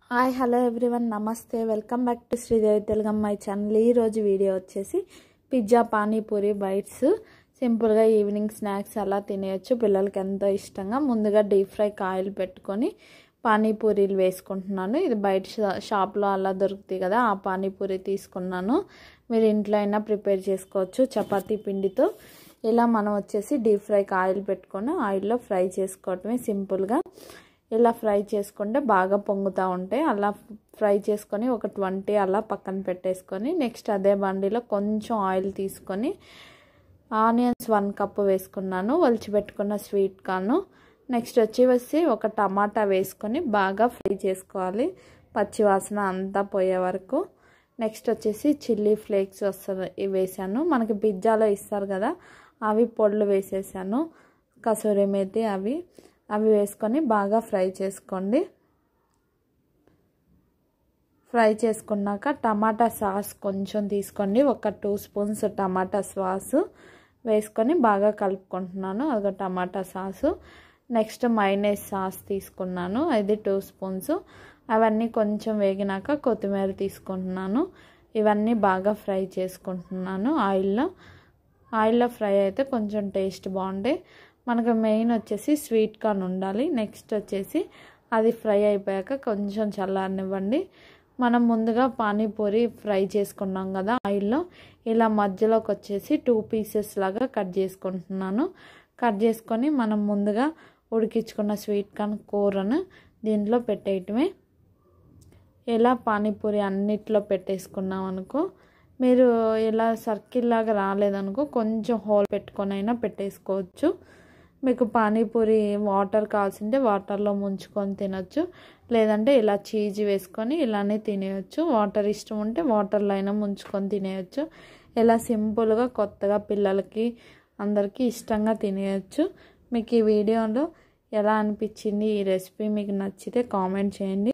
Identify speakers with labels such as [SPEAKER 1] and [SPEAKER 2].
[SPEAKER 1] hi hello everyone నమస్తే welcome back to Sridevi తెలుగమ్మాయి channel ఈరోజు వీడియో వచ్చేసి పిజ్జా పానీపూరి బైట్స్ సింపుల్గా ఈవినింగ్ స్నాక్స్ అలా తినేయచ్చు పిల్లలకి ఎంతో ఇష్టంగా ముందుగా డీప్ ఫ్రై ఆయిల్ పెట్టుకొని పానీపూరీలు వేసుకుంటున్నాను ఇది బయట షాప్లో అలా దొరుకుతాయి కదా ఆ పానీపూరి తీసుకున్నాను మీరు ఇంట్లో అయినా ప్రిపేర్ చేసుకోవచ్చు చపాతీ పిండితో ఇలా మనం వచ్చేసి డీప్ ఫ్రైకి ఆయిల్ పెట్టుకొని ఆయిల్లో ఫ్రై చేసుకోవటమే సింపుల్గా ఇలా ఫ్రై చేసుకుంటే బాగా పొంగుతూ ఉంటాయి అలా ఫ్రై చేసుకొని ఒక ట్వంటీ అలా పక్కన పెట్టేసుకొని నెక్స్ట్ అదే బండిలో కొంచెం ఆయిల్ తీసుకొని ఆనియన్స్ వన్ కప్ వేసుకున్నాను ఒలిచిపెట్టుకున్న స్వీట్ కార్న్ నెక్స్ట్ వచ్చి వచ్చి ఒక టమాటా వేసుకొని బాగా ఫ్రై చేసుకోవాలి పచ్చివాసన అంతా పోయే వరకు నెక్స్ట్ వచ్చేసి చిల్లీ ఫ్లేక్స్ వస్తుంది వేసాను మనకి పిజ్జాలో ఇస్తారు కదా అవి పొడులు వేసేసాను కసూరి మేతి అవి అవి వేసుకొని బాగా ఫ్రై చేసుకోండి ఫ్రై చేసుకున్నాక టమాటా సాస్ కొంచెం తీసుకోండి ఒక టూ స్పూన్స్ టమాటా సాస్ వేసుకొని బాగా కలుపుకుంటున్నాను అది tomato sauce next mayonnaise sauce తీసుకున్నాను అది టూ స్పూన్స్ అవన్నీ కొంచెం వేగినాక కొత్తిమీర తీసుకుంటున్నాను ఇవన్నీ బాగా ఫ్రై చేసుకుంటున్నాను ఆయిల్లో ఆయిల్లో ఫ్రై అయితే కొంచెం టేస్ట్ బాగుండే మనకు మెయిన్ వచ్చేసి స్వీట్ కార్న్ ఉండాలి నెక్స్ట్ వచ్చేసి అది ఫ్రై అయిపోయాక కొంచెం చల్లారనివ్వండి మనం ముందుగా పానీపూరి ఫ్రై చేసుకున్నాం కదా ఆయిల్లో ఇలా మధ్యలోకి వచ్చేసి టూ పీసెస్ లాగా కట్ చేసుకుంటున్నాను కట్ చేసుకొని మనం ముందుగా ఉడికించుకున్న స్వీట్ కార్న్ కూరను దీంట్లో పెట్టేయటమే ఇలా పానీపూరి అన్నిట్లో పెట్టేసుకున్నాం అనుకో మీరు ఇలా సర్కిల్ లాగా రాలేదనుకో కొంచెం హోల్ పెట్టుకొని అయినా పెట్టేసుకోవచ్చు మీకు పానీపూరి వాటర్ కావాల్సింటే వాటర్లో ముంచుకొని తినొచ్చు లేదంటే ఇలా చీజ్ వేసుకొని ఇలానే తినేయచ్చు వాటర్ ఇష్టం ఉంటే వాటర్లో అయినా ముంచుకొని తినేయచ్చు ఇలా సింపుల్గా కొత్తగా పిల్లలకి అందరికీ ఇష్టంగా తినేయచ్చు మీకు ఈ వీడియోలో ఎలా అనిపించింది ఈ రెసిపీ మీకు నచ్చితే కామెంట్ చేయండి